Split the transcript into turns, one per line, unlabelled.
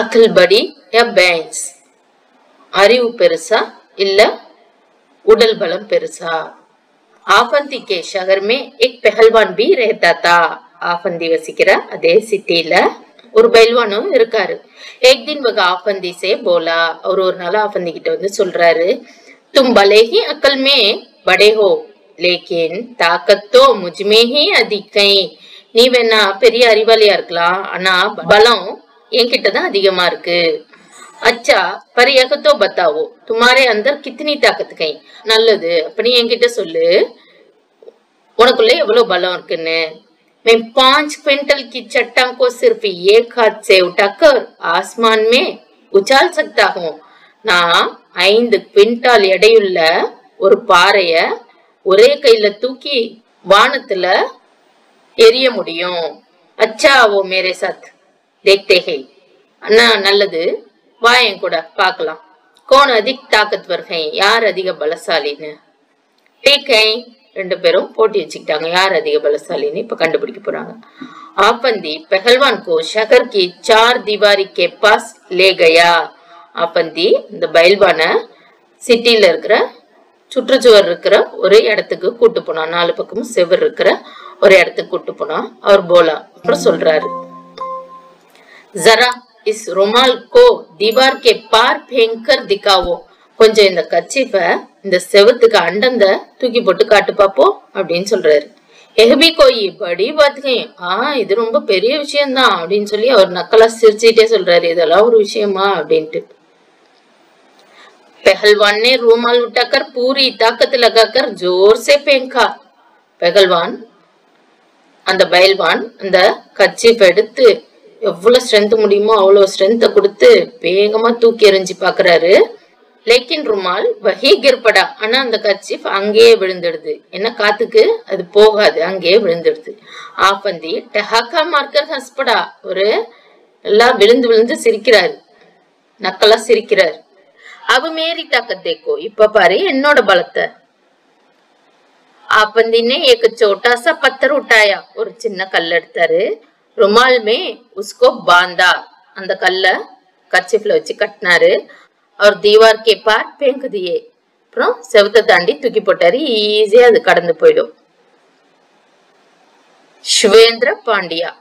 अकल बड़ी या बैंस அறிவு பெருசா இல்ல உடல் பலம் பெருசா ஆஃபந்தி கே ஷஹர் மே एक पहलवान भी रहता था ஆஃபந்தி வசிக்கிற அதே சிட்டில ஒரு பயில்வானும் இருக்காரு एक दिन वह ஆஃபந்தி से बोला அவர் ஒரு நாள் ஆஃபந்தி கிட்ட வந்து சொல்றாரு तुम भले ही अकल में बड़े हो लेकिन ताकत तो मुझ में ही अधिक है நீ வேணா பெரிய அறிவாளியா இருக்கலாம் ஆனா பலம் என்கிட்ட தான் அதிகமா இருக்கு अच्छा पर यह तो बताओ तुम्हारे अंदर कितनी ताकत गई நல்லது அப்ப நீ என்கிட்ட சொல்லு உனக்குள்ள எவ்வளவு பலம் இருக்குன்னு मैं पांच क्विंटल की चट्टान को सिर्फ एक हाथ से उठाकर आसमान में उछाल सकता हूँ நான் ஐந்து குவிண்டால் எடையுள்ள ஒரு பாறைய ஒரே கையில தூக்கி வானத்துல எரிய முடியும் அச்சா ஓ மேரே சாத் தேக்தே ஹே அண்ணா நல்லது வா என் கூட பார்க்கலாம் கோன் அதிக் தாக்கத்வர் ஹை யார் அதிக பலசாலின்னு டேக் ஹை ரெண்டு பேரும் போட்டி வச்சுக்கிட்டாங்க யார் அதிக பலசாலின்னு இப்ப கண்டுபிடிக்க போறாங்க ஆப்பந்தி பெஹல்வான் கோ ஷகர் கி சார் திவாரி கே பாஸ் லே கயா ஆப்பந்தி இந்த பயில்வான சிட்டில இருக்கிற சுற்றுச்சுவர் இருக்கிற ஒரு இடத்துக்கு கூட்டு போனான் நாலு பக்கமும் செவர் இருக்கிற ஒரு இடத்துக்கு கூட்டு போனான் அவர் போலா அப்புறம் சொல்றாரு जरा इस रुमाल को दीवार के पार फेंक कर दिखाओ கொஞ்சம் இந்த கச்சிப்ப இந்த செவத்துக்கு அண்டந்த தூக்கி போட்டு காட்டு பாப்போம் அப்படின்னு சொல்றாரு எஹபி கோயி படி பாத்துக்கேன் ஆ இது ரொம்ப பெரிய விஷயம்தான் அப்படின்னு சொல்லி அவர் நக்கலா சிரிச்சுட்டே சொல்றாரு இதெல்லாம் ஒரு விஷயமா அப்படின்ட்டு पहलवान ने रूमाल उठाकर पूरी ताकत लगाकर जोर से फेंका पहलवान அந்த பயில்வான் அந்த கச்சிப் எடுத்து எவ்வளவு ஸ்ட்ரென்த் முடியுமோ அவ்வளவு ஸ்ட்ரென்த்தை கொடுத்து வேகமா தூக்கி எறிஞ்சு பாக்குறாரு லேக்கின் ருமால் வஹி கிர்படா ஆனா அந்த கச்சிப் அங்கேயே விழுந்துடுது என்ன காத்துக்கு அது போகாது அங்கேயே விழுந்துடுது ஆப்பந்தி டஹாக்கா மார்க்கர் ஹஸ்படா ஒரு எல்லாம் விழுந்து விழுந்து சிரிக்கிறாரு நக்கலா சிரிக்கிறாரு அவ மேரி தாக்கத் தேக்கோ இப்ப பாரு என்னோட பலத்தை ஆப்பந்தி ने एक छोटा सा पत्थर उठाया ஒரு சின்ன கல் எடுத்தாரு ருமால் மே உஸ்கோ பாந்தா அந்த கல்ல கர்ச்சிஃப்ல வச்சு கட்டினாரு அவர் தீவார் கே பார் பேங்கு தியே அப்புறம் செவத்தை தாண்டி தூக்கி போட்டாரு ஈஸியா அது கடந்து போயிடும் சிவேந்திர பாண்டியா